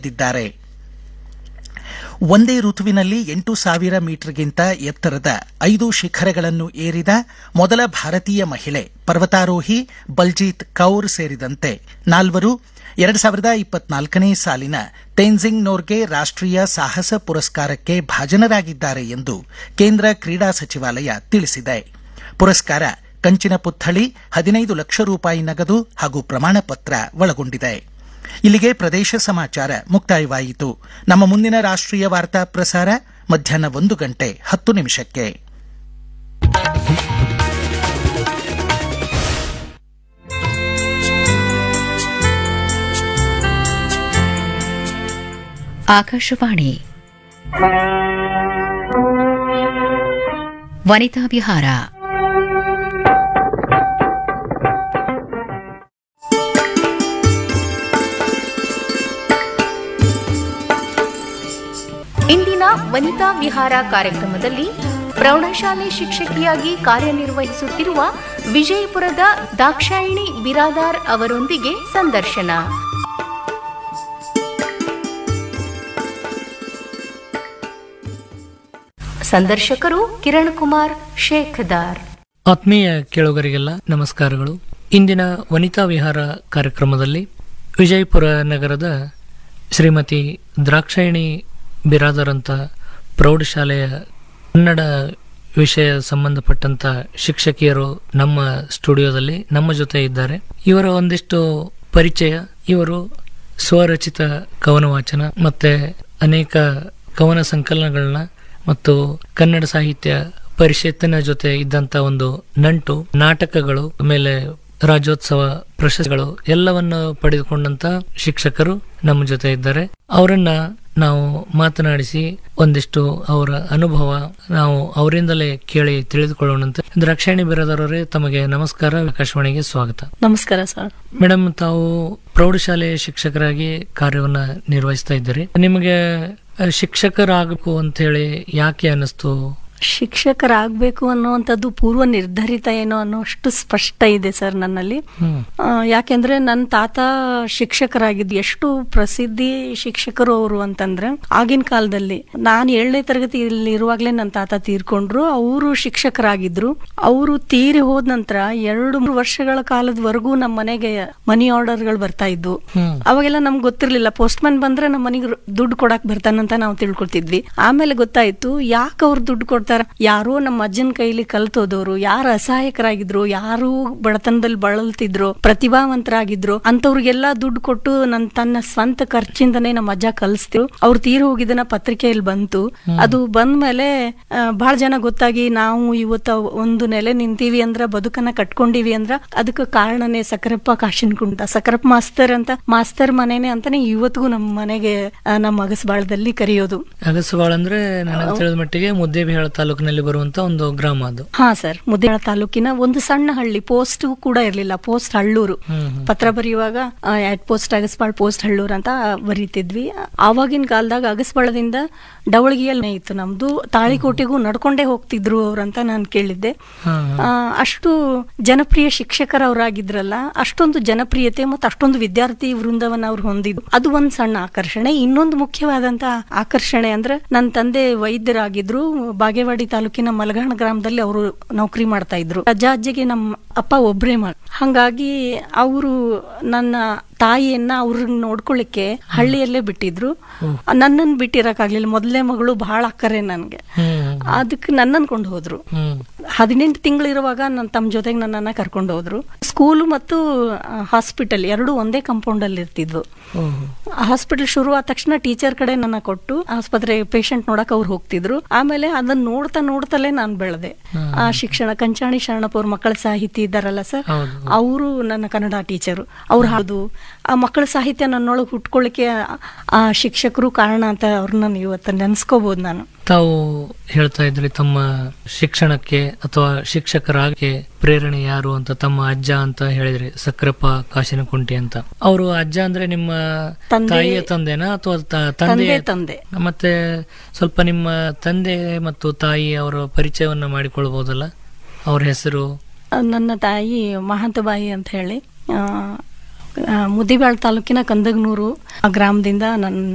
ಗೆದ್ದಿದ್ದಾರೆ ಒಂದೇ ಋತುವಿನಲ್ಲಿ ಎಂಟು ಸಾವಿರ ಮೀಟರ್ಗಿಂತ ಎತ್ತರದ ಐದು ಶಿಖರಗಳನ್ನು ಏರಿದ ಮೊದಲ ಭಾರತೀಯ ಮಹಿಳೆ ಪರ್ವತಾರೋಹಿ ಬಲ್ಜೀತ್ ಕೌರ್ ಸೇರಿದಂತೆ ನಾಲ್ವರು ಎರಡು ಸಾವಿರದ ಇಪ್ಪತ್ನಾಲ್ಕನೇ ಸಾಲಿನ ತೇನ್ಜಿಂಗ್ ನೋರ್ಗೆ ರಾಷ್ಟೀಯ ಸಾಹಸ ಪುರಸ್ಕಾರಕ್ಕೆ ಭಾಜನರಾಗಿದ್ದಾರೆ ಎಂದು ಕೇಂದ್ರ ಕ್ರೀಡಾ ಸಚಿವಾಲಯ ತಿಳಿಸಿದೆ ಪುರಸ್ಕಾರ ಕಂಚಿನ ಪುತ್ಥಳಿ ಹದಿನೈದು ಲಕ್ಷ ರೂಪಾಯಿ ನಗದು ಹಾಗೂ ಪ್ರಮಾಣ ಪತ್ರ ಒಳಗೊಂಡಿದೆ ಇಲ್ಲಿಗೆ ಪ್ರದೇಶ ಸಮಾಚಾರ ಮುಕ್ತಾಯವಾಯಿತು ನಮ್ಮ ಮುಂದಿನ ರಾಷ್ಟ್ರೀಯ ವಾರ್ತಾ ಪ್ರಸಾರ ಮಧ್ಯಾಹ್ನ ಒಂದು ಗಂಟೆ ಹತ್ತು ನಿಮಿಷಕ್ಕೆ ಆಕಾಶವಾಣಿ ವನಿತಾ ವಿಹಾರ ಇಂದಿನ ವನಿತಾ ವಿಹಾರ ಕಾರ್ಯಕ್ರಮದಲ್ಲಿ ಪ್ರೌಢಶಾಲೆ ಶಿಕ್ಷಕಿಯಾಗಿ ಕಾರ್ಯನಿರ್ವಹಿಸುತ್ತಿರುವ ವಿಜಯಪುರದ ದಾಕ್ಷಾಯಿಣಿ ಬಿರಾದಾರ್ ಅವರೊಂದಿಗೆ ಸಂದರ್ಶನ ಸಂದರ್ಶಕರು ಕಿರಣ್ ಕುಮಾರ್ ಶೇಖದಾರ್ ಆತ್ಮೀಯ ಕೇಳುಗರಿಗೆಲ್ಲ ನಮಸ್ಕಾರಗಳು ಇಂದಿನ ವನಿತಾ ವಿಹಾರ ಕಾರ್ಯಕ್ರಮದಲ್ಲಿ ವಿಜಯಪುರ ನಗರದ ಶ್ರೀಮತಿ ದ್ರಾಕ್ಷಾಯಿಣಿ ಬಿರಾದರ್ ಅಂತ ಪ್ರೌಢಶಾಲೆಯ ಕನ್ನಡ ವಿಷಯ ಸಂಬಂಧಪಟ್ಟಂತ ಶಿಕ್ಷಕಿಯರು ನಮ್ಮ ಸ್ಟುಡಿಯೋದಲ್ಲಿ ನಮ್ಮ ಜೊತೆ ಇದ್ದಾರೆ ಇವರ ಒಂದಿಷ್ಟು ಪರಿಚಯ ಇವರು ಸ್ವರಚಿತ ಕವನ ವಾಚನ ಮತ್ತೆ ಅನೇಕ ಕವನ ಸಂಕಲನಗಳನ್ನ ಮತ್ತು ಕನ್ನಡ ಸಾಹಿತ್ಯ ಪರಿಷತ್ತಿನ ಜೊತೆ ಇದ್ದಂತ ಒಂದು ನಂಟು ನಾಟಕಗಳು ಆಮೇಲೆ ರಾಜ್ಯೋತ್ಸವ ಪ್ರಶಸ್ತಿಗಳು ಎಲ್ಲವನ್ನು ಪಡೆದುಕೊಂಡಂತ ಶಿಕ್ಷಕರು ನಮ್ಮ ಜೊತೆ ಇದ್ದಾರೆ ಅವರನ್ನ ನಾವು ಮಾತನಾಡಿಸಿ ಒಂದಿಷ್ಟು ಅವರ ಅನುಭವ ನಾವು ಅವರಿಂದಲೇ ಕೇಳಿ ತಿಳಿದುಕೊಳ್ಳೋಣಂತೆ ದ್ರಾಕ್ಷಾಯಣಿ ಬಿರದರವರೇ ತಮಗೆ ನಮಸ್ಕಾರ ಆಕಾಶವಾಣಿಗೆ ಸ್ವಾಗತ ನಮಸ್ಕಾರ ಸರ್ ಮೇಡಮ್ ತಾವು ಪ್ರೌಢಶಾಲೆ ಶಿಕ್ಷಕರಾಗಿ ಕಾರ್ಯವನ್ನ ನಿರ್ವಹಿಸ್ತಾ ಇದ್ದೀರಿ ನಿಮಗೆ ಅಹ್, ಶಿಕ್ಷಕರಾಗಬೇಕು ಅಂತ ಹೇಳಿ ಯಾಕೆ ಅನಿಸ್ತು ಶಿಕ್ಷಕರಾಗಬೇಕು ಅನ್ನುವಂಥದ್ದು ಪೂರ್ವ ನಿರ್ಧರಿತ ಏನೋ ಅನ್ನೋಷ್ಟು ಸ್ಪಷ್ಟ ಇದೆ ಸರ್ ನನ್ನಲ್ಲಿ ಹ್ಮ್ ಆ, ಯಾಕೆಂದ್ರೆ ನನ್ನ ತಾತ ಶಿಕ್ಷಕರಾಗಿದ್ದು ಎಷ್ಟು ಪ್ರಸಿದ್ಧಿ ಶಿಕ್ಷಕರು ಅವರು ಅಂತಂದ್ರೆ ಆಗಿನ ಕಾಲದಲ್ಲಿ ನಾನು ಏಳನೇ ತರಗತಿಯಲ್ಲಿ ಇರುವಾಗಲೇ ನನ್ನ ತಾತ ತೀರ್ಕೊಂಡ್ರು ಅವರು ಶಿಕ್ಷಕರಾಗಿದ್ರು ಅವರು ತೀರಿ ಹೋದ ನಂತರ ಎರಡು ಮೂರು ವರ್ಷಗಳ ಕಾಲದವರೆಗೂ ನಮ್ಮ ಮನೆಗೆ ಮನಿ ಆರ್ಡರ್ಗಳು ಬರ್ತಾ ಇದ್ವು ಹ್ಮ್ ಅವಾಗೆಲ್ಲ ನಮ್ಗೆ ಗೊತ್ತಿರ್ಲಿಲ್ಲ ಪೋಸ್ಟ್ ಮ್ಯಾನ್ ಬಂದ್ರೆ ನಮ್ಮ ಮನೆಗೆ ದುಡ್ಡು ಕೊಡಕ್ ಬರ್ತಾನಂತ ನಾವು ತಿಳ್ಕೊತಿದ್ವಿ ಆಮೇಲೆ ಗೊತ್ತಾಯ್ತು ಯಾಕೆ ಅವ್ರು ದುಡ್ಡು ಕೊಡ್ತಾರ ಯಾರೋ ನಮ್ಮ ಅಜ್ಜನ ಕೈಲಿ ಕಲ್ತೋದವ್ರು ಯಾರು ಅಸಹಾಯಕರಾಗಿದ್ರು ಯಾರು ಬಡತನದಲ್ಲಿ ಬಳಲ್ತಿದ್ರು ಪ್ರತಿಭಾವಂತರಾಗಿದ್ರು ಅಂತವ್ರಿಗೆಲ್ಲ ದುಡ್ಡು ಕೊಟ್ಟು ನನ್ ತನ್ನ ಸ್ವಂತ ಖರ್ಚಿಂದನೇ ನಮ್ಮ ಅಜ್ಜ ಕಲಿಸ್ತಿರು ಅವ್ರು ತೀರ್ ಹೋಗಿದ್ದನ್ನ ಪತ್ರಿಕೆಯಲ್ಲಿ ಬಂತು ಅದು ಬಂದ್ಮೇಲೆ ಆ, ಬಹಳ ಜನ ಗೊತ್ತಾಗಿ ನಾವು ಇವತ್ತ ಒಂದು ನೆಲೆ ನಿಂತೀವಿ ಅಂದ್ರ ಬದುಕನ್ನ ಕಟ್ಕೊಂಡಿವಿ ಅಂದ್ರ ಅದಕ್ಕೆ ಕಾರಣನೇ ಸಕರಪ್ಪ ಕಾಶಿನ್ಕುಂಟ ಸಕರಪ್ಪ ಮಾಸ್ತರ್ ಅಂತ ಮಾಸ್ತರ್ ಮನೆನೆ ಅಂತಾನೆ ಇವತ್ತಿಗೂ ನಮ್ಮ ಮನೆಗೆ ಆ, ನಮ್ಮ ಅಗಸಬಾಳದಲ್ಲಿ ಕರೆಯೋದು ಅಗಸಬಾಳ್ ಅಂದ್ರೆ ನನಗೆ ತಿಳಿದ ಮಟ್ಟಿಗೆ ಮುದ್ದೇಬಿಹಾಳ ತಾಲೂಕಿನಲ್ಲಿ ಬರುವಂತ ಒಂದು ಗ್ರಾಮ ಅದು ಹಾ ಸರ್ ಮುದ್ದೇಳ ತಾಲೂಕಿನ ಒಂದು ಸಣ್ಣ ಹಳ್ಳಿ ಪೋಸ್ಟ್ ಕೂಡ ಇರ್ಲಿಲ್ಲ ಪೋಸ್ಟ್ ಹಳ್ಳೂರು ಹ್ಮ್ ಹ್ಮ್. ಪತ್ರ ಬರೆಯುವಾಗ at post Agasbal post Hallur ಅಂತ ಬರೀತಿದ್ವಿ ಆವಾಗಿನ ಕಾಲದಾಗ ಅಗಸ್ಬಾಳದಿಂದ ಡವಳಗಿಯಲ್ಲಿ ಇತ್ತು ನಮ್ದು ತಾಳಿಕೋಟೆಗೂ ನಡ್ಕೊಂಡೇ ಹೋಗ್ತಿದ್ರು ಅವ್ರಂತ ನಾನು ಕೇಳಿದ್ದೆ ಹಾ, ಆ, ಅಷ್ಟು ಜನಪ್ರಿಯ ಶಿಕ್ಷಕರವರಾಗಿದ್ರಲ್ಲ ಅಷ್ಟೊಂದು ಜನಪ್ರಿಯತೆ ಮತ್ತು ಅಷ್ಟೊಂದು ವಿದ್ಯಾರ್ಥಿ ವೃಂದವನ್ನ ಅವ್ರು ಹೊಂದಿದ್ರು ಅದು ಒಂದ್ ಸಣ್ಣ ಆಕರ್ಷಣೆ ಇನ್ನೊಂದು ಮುಖ್ಯವಾದಂತ ಆಕರ್ಷಣೆ ಅಂದ್ರೆ ನನ್ನ ತಂದೆ ವೈದ್ಯರಾಗಿದ್ರು ಬಾಗೇವಾಡಿ ತಾಲೂಕಿನ ಮಲಗಾಣ ಗ್ರಾಮದಲ್ಲಿ ಅವರು ನೌಕರಿ ಮಾಡ್ತಾ ಇದ್ರು ಅಜ್ಜ ಅಜ್ಜಿಗೆ ನಮ್ಮ ಅಪ್ಪ ಒಬ್ರೇ ಮಗ ಹಂಗಾಗಿ ಅವರು ನನ್ನ ತಾಯಿಯನ್ನ ಅವ್ರನ್ನ ನೋಡ್ಕೊಳ್ಳಿಕ್ಕೆ ಹಳ್ಳಿಯಲ್ಲೇ ಬಿಟ್ಟಿದ್ರು ನನ್ನನ್ನು ಬಿಟ್ಟಿರಕ್ಕಾಗ್ಲಿಲ್ಲ ಮೊದಲನೇ ಮಗಳು ಬಹಳ ಅಕ್ಕರೆ ನನ್ಗೆ ಹ್ಮ್ ಅದಕ್ಕೆ ನನ್ನನ್ನು ಕೊಂಡು ಹೋದ್ರು ಹ್ಮ್ ಹದಿನೆಂಟು ತಿಂಗಳಿರುವಾಗ ನನ್ನ ತಮ್ಮ ಜೊತೆಗೆ ನನ್ನನ್ನ ಕರ್ಕೊಂಡು ಹೋದ್ರು ಸ್ಕೂಲು ಮತ್ತು ಹಾಸ್ಪಿಟಲ್ ಎರಡು ಒಂದೇ ಕಾಂಪೌಂಡ್ ಅಲ್ಲಿ ಇರ್ತಿದ್ವು ಓಹ್. ಹಾಸ್ಪಿಟಲ್ ಶುರು ಆದ ತಕ್ಷಣ ಟೀಚರ್ ಕಡೆ ನನ್ನ ಕೊಟ್ಟು ಆಸ್ಪತ್ರೆ ಪೇಷಂಟ್ ನೋಡಕ್ ಅವ್ರು ಹೋಗ್ತಿದ್ರು ಆಮೇಲೆ ಅದನ್ನ ನೋಡ್ತಾ ನೋಡ್ತಲೇ ನಾನು ಬೆಳೆದೆ ಆ ಶಿಕ್ಷಣ ಕಂಚಾಣಿ ಶರಣಪ್ಪ ಮಕ್ಕಳ ಸಾಹಿತಿ ಇದ್ದಾರಲ್ಲ ಸರ್ ಹೌದು ಅವರು ನನ್ನ ಕನ್ನಡ ಟೀಚರು ಅವ್ರು ಹಾಡು ಆ ಮಕ್ಕಳ ಸಾಹಿತ್ಯ ನನ್ನೊಳಗೆ ಹುಟ್ಕೊಳ್ಳಿಕ್ಕೆ ಆ- ಆ ಶಿಕ್ಷಕರು ಕಾರಣ ಅಂತ ಅವ್ರನ್ನ ಇವತ್ತು ನೆನ್ಸ್ಕೋಬಹುದು ನಾನು ತಾವು ಹೇಳ್ತಾ ಇದ್ರಿ ತಮ್ಮ ಶಿಕ್ಷಣಕ್ಕೆ ಅಥವಾ ಶಿಕ್ಷಕರಾಗಿ ಪ್ರೇರಣೆ ಯಾರು ಅಂತ ತಮ್ಮ ಅಜ್ಜ ಅಂತ ಹೇಳಿದ್ರಿ ಸಕ್ರಪ್ಪ ಕಾಶಿನಕುಂಟಿ ಅಂತ ಅವರು ಅಜ್ಜ ಅಂದ್ರೆ ನಿಮ್ಮ ತಂದೆ- ತಾಯಿಯ ತಂದೆನಾ ಅಥವಾ ತ- ತಂದೆ ತಂದೆ ತಂದೆ ಮತ್ತೆ ಸ್ವಲ್ಪ ನಿಮ್ಮ ತಂದೆ ಮತ್ತು ತಾಯಿ ಅವರ ಪರಿಚಯವನ್ನ ಮಾಡಿಕೊಳ್ಬಹುದಲ್ಲ ಅವ್ರ ಹೆಸರು ಆ, ನನ್ನ ತಾಯಿ ಮಹಾಂತಬಾಯಿ ಅಂತ ಹೇಳಿ ಆ, ಆ, ಮುದಿಬ್ಯಾಳ್ ತಾಲೂಕಿನ ಕಂದಗನೂರು ಆ ಗ್ರಾಮದಿಂದ ನನ್ನ